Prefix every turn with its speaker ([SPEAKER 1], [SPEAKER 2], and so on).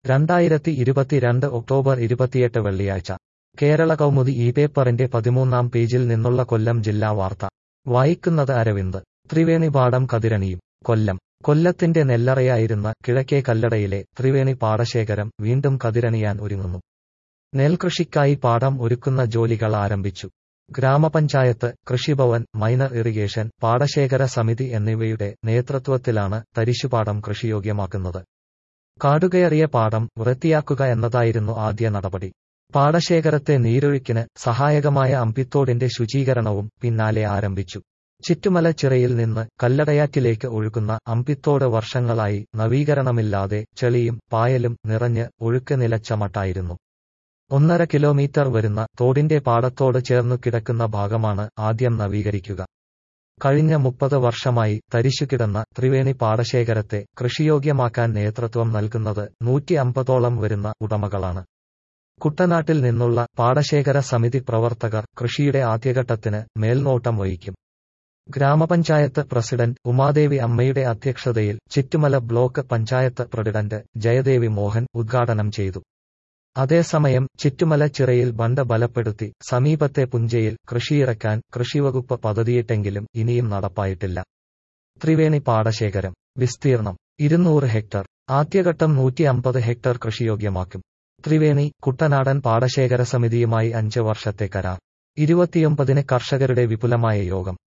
[SPEAKER 1] രണ്ടായിരത്തി ഇരുപത്തിരണ്ട് ഒക്ടോബർ ഇരുപത്തിയെട്ട് വെള്ളിയാഴ്ച കേരള കൗമുദി ഈ പേപ്പറിന്റെ പതിമൂന്നാം പേജിൽ നിന്നുള്ള കൊല്ലം ജില്ലാ വാർത്ത വായിക്കുന്നത് അരവിന്ദ് ത്രിവേണിപാടം കതിരണിയും കൊല്ലം കൊല്ലത്തിന്റെ നെല്ലറയായിരുന്ന കിഴക്കേ കല്ലടയിലെ ത്രിവേണി പാടശേഖരം വീണ്ടും കതിരണിയാൻ ഒരുങ്ങുന്നു നെൽകൃഷിക്കായി പാടം ഒരുക്കുന്ന ജോലികൾ ആരംഭിച്ചു ഗ്രാമപഞ്ചായത്ത് കൃഷിഭവൻ മൈനർ ഇറിഗേഷൻ പാടശേഖര സമിതി എന്നിവയുടെ നേതൃത്വത്തിലാണ് തരിശുപാടം കൃഷിയോഗ്യമാക്കുന്നത് കാടുകയറിയ പാടം വൃത്തിയാക്കുക എന്നതായിരുന്നു ആദ്യ നടപടി പാടശേഖരത്തെ നീരൊഴുക്കിന് സഹായകമായ അമ്പിത്തോടിന്റെ ശുചീകരണവും പിന്നാലെ ആരംഭിച്ചു ചിറ്റുമല ചിറയിൽ നിന്ന് കല്ലടയാറ്റിലേക്ക് ഒഴുകുന്ന അമ്പിത്തോട് വർഷങ്ങളായി നവീകരണമില്ലാതെ ചെളിയും പായലും നിറഞ്ഞ് ഒഴുക്ക് നിലച്ച മട്ടായിരുന്നു ഒന്നര കിലോമീറ്റർ വരുന്ന തോടിന്റെ പാടത്തോട് ചേർന്നു കിടക്കുന്ന ഭാഗമാണ് ആദ്യം നവീകരിക്കുക കഴിഞ്ഞ മുപ്പത് വർഷമായി തരിശുകിടന്ന ത്രിവേണി പാടശേഖരത്തെ കൃഷിയോഗ്യമാക്കാൻ നേതൃത്വം നൽകുന്നത് നൂറ്റി അമ്പതോളം വരുന്ന ഉടമകളാണ് കുട്ടനാട്ടിൽ നിന്നുള്ള പാടശേഖര സമിതി പ്രവർത്തകർ കൃഷിയുടെ ആദ്യഘട്ടത്തിന് മേൽനോട്ടം വഹിക്കും ഗ്രാമപഞ്ചായത്ത് പ്രസിഡന്റ് ഉമാദേവി അമ്മയുടെ അധ്യക്ഷതയിൽ ചിറ്റുമല ബ്ലോക്ക് പഞ്ചായത്ത് പ്രസിഡന്റ് ജയദേവി മോഹൻ ഉദ്ഘാടനം ചെയ്തു അതേസമയം ചിറ്റുമല ചിറയിൽ ബണ്ട് ബലപ്പെടുത്തി സമീപത്തെ പുഞ്ചയിൽ കൃഷിയിറക്കാൻ കൃഷിവകുപ്പ് പദ്ധതിയിട്ടെങ്കിലും ഇനിയും നടപ്പായിട്ടില്ല ത്രിവേണി പാടശേഖരം വിസ്തീർണം ഇരുന്നൂറ് ഹെക്ടർ ആദ്യഘട്ടം നൂറ്റി അമ്പത് ഹെക്ടർ കൃഷിയോഗ്യമാക്കും ത്രിവേണി കുട്ടനാടൻ പാടശേഖര സമിതിയുമായി അഞ്ച് വർഷത്തെ കരാർ ഇരുപത്തിയൊമ്പതിന് കർഷകരുടെ വിപുലമായ യോഗം